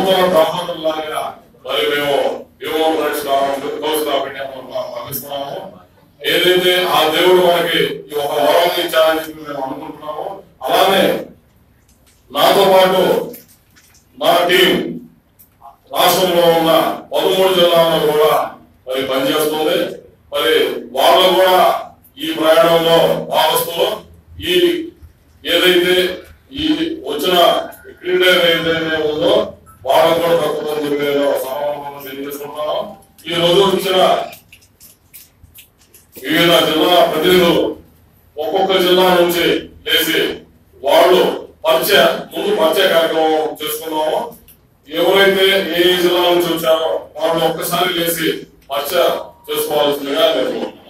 నూతన దంపతుల్లాగా మరి మేము human rights council of India పంపిస్తున్నాము ఏదైతే ఆ దేవుడు మనకి ఈ ఒక వరం ఇచ్చారని చెప్పి మేము అనుకుంటున్నాము అలానే నాతో పాటు నా టీం రాష్ట్రంలో ఉన్న పదమూడు జిల్లాల్లో కూడా మరి పనిచేస్తుంది మరి వాళ్ళు కూడా ఈ ప్రయాణంలో భాగస్తులు ఈ ఏదైతే ఈ వచ్చిన క్రీడ ఏదైతే ఉందో వాళ్ళకు కూడా తక్కువని చెప్పి నేను సమావేశంలో తెలియజేసుకుంటున్నాను ఈ రోజు వచ్చిన వివిధ జిల్లా ప్రతినిధులు ఒక్కొక్క జిల్లా నుంచి లేచి వాళ్ళు పరిచయ ముందు పరిచయ కార్యక్రమం చేసుకున్నాము ఎవరైతే ఏ జిల్లా నుంచి వచ్చారో వాళ్ళు ఒక్కసారి లేచి పరిచయ చేసుకోవాల్సిందిగా నేను